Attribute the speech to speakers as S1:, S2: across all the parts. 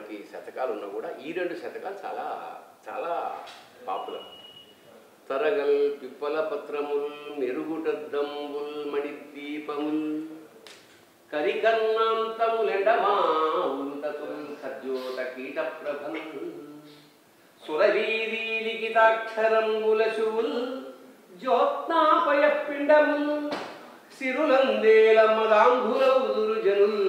S1: మనకి శతకాలు ఉన్నా కూడా ఈ రెండు శతకాలు చాలా చాలా పాపులర్ తరగల్ పిప్పల పత్రముల్ మెరుగుటద్దంబుల్ మణిద్వీపముల్ కరికర్ణాంతములెండమా ఉల్తతుల్ సజ్జోత కీట ప్రభల్ సురవీరీ లిఖితాక్షరంబుల శువుల్ జ్యోత్నాపయ పిండముల్ సిరులందేల మదాంబులౌదురు జనుల్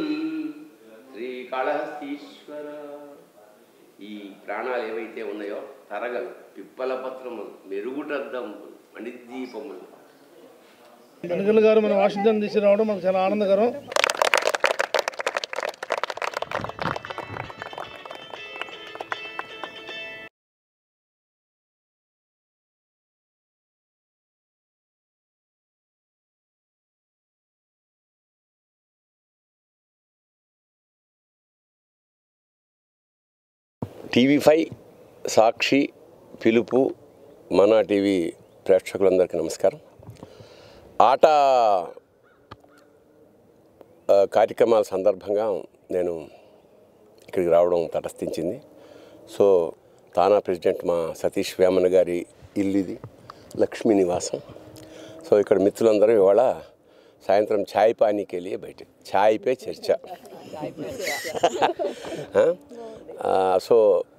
S1: శ్రీకాళహస్తీశ్వర ఈ ప్రాణాలు ఏవైతే ఉన్నాయో తరగలు పిప్పల పత్రములు మెరుగుటద్దములు మణిద్వీపములు
S2: కనకల్ గారు మన వాషింగ్టన్ తీసుకురావడం మనకు చాలా ఆనందకరం
S1: టీవీ ఫైవ్ సాక్షి పిలుపు మన టీవీ ప్రేక్షకులందరికీ నమస్కారం ఆట ఆ, కార్యక్రమాల సందర్భంగా నేను ఇక్కడికి రావడం తటస్థించింది సో తానా ప్రెసిడెంట్ మా సతీష్ వేమన్ గారి ఇల్లు ఇది లక్ష్మీ నివాసం సో ఇక్కడ మిత్రులందరూ ఇవాళ సాయంత్రం ఛాయ్ పానీకి వెళ్ళి బయట ఛాయ్ పే చర్చ ఆ, సో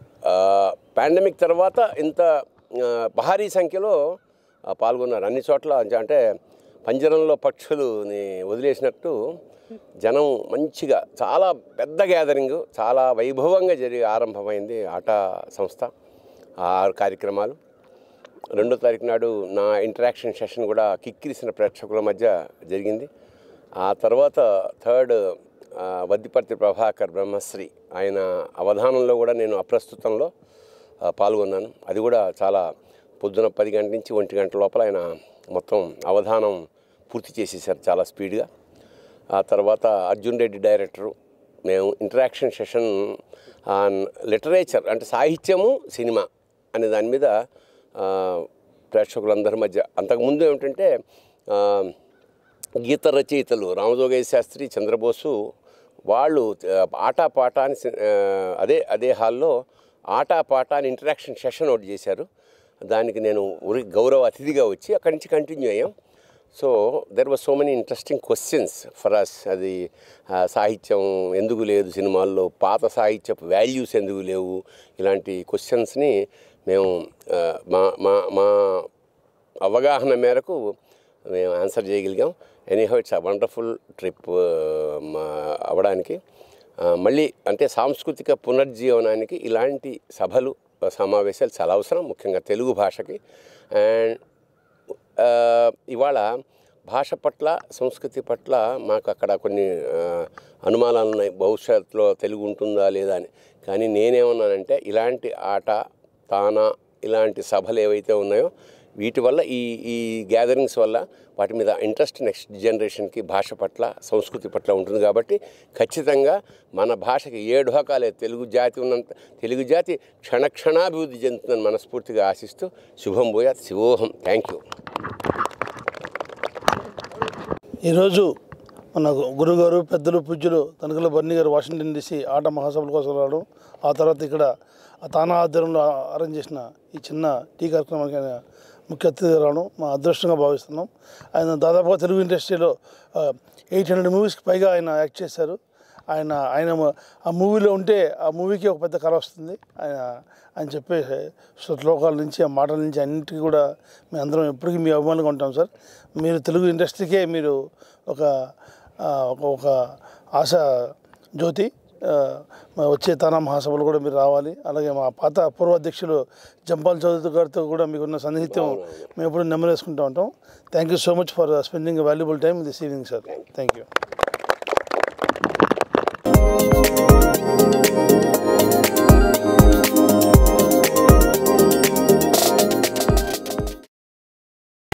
S1: పాండమిక్ తర్వాత ఇంత ఆ, భారీ సంఖ్యలో ఆ, పాల్గొన్నారు అన్ని చోట్ల అంటే- అంటే పంజరంలో పక్షులుని వదిలేసినట్టు జనం మంచిగా చాలా పెద్ద గ్యాదరింగ్ చాలా వైభవంగా జరిగి ఆరంభమైంది ఆట సంస్థ ఆ ఆరు కార్యక్రమాలు రెండో తారీఖు నాడు నా ఇంటరాక్షన్ సెషన్ కూడా కిక్కిరిసిన ప్రేక్షకుల మధ్య జరిగింది ఆ తర్వాత థర్డ్ ఆ, వద్దిపర్తి ప్రభాకర్ బ్రహ్మశ్రీ ఆయన అవధానంలో కూడా నేను అప్రస్తుతంలో ఆ, పాల్గొన్నాను అది కూడా చాలా పొద్దున పది గంటల నుంచి ఒంటి గంటల లోపల ఆయన మొత్తం అవధానం పూర్తి చేసేసారు చాలా స్పీడ్గా ఆ తర్వాత అర్జున్ రెడ్డి డైరెక్టరు మేము ఇంటరాక్షన్ సెషన్ ఆన్ లిటరేచర్ అంటే సాహిత్యము సినిమా అనే దాని మీద ఆ, ప్రేక్షకులందరి మధ్య అంతకుముందు ఏమిటంటే ఆ, గీత రచయితలు రామజోగయ్య శాస్త్రి చంద్రబోసు వాళ్ళు ఆ, ఆటా పాట అని సి- ఆ, అదే అదే హాల్లో ఆటా పాట అని ఇంటరాక్షన్ సెషన్ ఒకటి చేశారు దానికి నేను ఉరి గౌరవ అతిథిగా వచ్చి అక్కడి నుంచి కంటిన్యూ అయ్యాం so there was so many interesting questions for us అది ఆ, సాహిత్యం ఎందుకు లేదు సినిమాల్లో పాత సాహిత్యపు వాల్యూస్ ఎందుకు లేవు ఇలాంటి క్వశ్చన్స్ని మేము ఆ, మా మా మా అవగాహన మేరకు మేము ఆన్సర్ చేయగలిగాం anyhow it's a wonderful trip అవ్వడానికి ఆ, మళ్ళీ అంటే సాంస్కృతిక పునర్జీవనానికి ఇలాంటి సభలు సమావేశాలు చాలా అవసరం ముఖ్యంగా తెలుగు భాషకి అండ్ ఆ, ఇవాళ భాష పట్ల సంస్కృతి పట్ల మాకు అక్కడ కొన్ని ఆ, అనుమానాలు ఉన్నాయి భవిష్యత్తులో తెలుగు ఉంటుందా లేదా అని కానీ నేనేమన్నానంటే ఇలాంటి ఆట తానా ఇలాంటి సభలు ఏవైతే ఉన్నాయో వీటి వల్ల ఈ ఈ గ్యాదరింగ్స్ వల్ల వాటి మీద ఇంట్రెస్ట్ నెక్స్ట్ జనరేషన్కి భాష పట్ల సంస్కృతి పట్ల ఉంటుంది కాబట్టి ఖచ్చితంగా మన భాషకి ఏడు హకాలే తెలుగు జాతి ఉన్నంత తెలుగు జాతి క్షణక్షణాభివృద్ధి చెందుతుందని మనస్ఫూర్తిగా ఆశిస్తూ శుభం పోయా శివోహం థ్యాంక్ యూ
S2: ఈరోజు మన గురుగారు పెద్దలు పూజ్యులు తనకల బర్ని గారు వాషింగ్టన్ డీసీ ఆట మహాసభల కోసం రావడం ఆ తర్వాత ఇక్కడ ఆ తానా ఆధ్వర్యంలో అరేంజ్ చేసిన ఈ చిన్న టీ కార్యక్రమానికి ఆయన ముఖ్య అతిథిగా రావడం మా అదృష్టంగా భావిస్తున్నాం ఆయన దాదాపుగా తెలుగు ఇండస్ట్రీలో ఎయిట్ హండ్రెడ్ మూవీస్కి పైగా ఆయన యాక్ట్ చేశారు ఆయన ఆయన మ- ఆ మూవీలో ఉంటే ఆ మూవీకి ఒక పెద్ద కళ వస్తుంది ఆయన ఆయన చెప్పే శ్లోకాల నుంచి ఆ మాటల నుంచి అన్నిటికీ కూడా మేము అందరం ఎప్పటికీ మీ అభిమానులుగా ఉంటాం సార్ మీరు తెలుగు ఇండస్ట్రీకే మీరు ఒక ఆ, ఒక ఒక ఆశ జ్యోతి ఆ, మా వచ్చే తానా మహాసభలు కూడా మీరు రావాలి అలాగే మా పాత పూర్వ అధ్యక్షులు జంపాల్ చౌదరి గారితో కూడా మీకున్న సన్నిహిత్యం మేము ఎప్పుడు నెమ్మరేసుకుంటూ ఉంటాం thank you so much for spending valuable time this evening sir thank you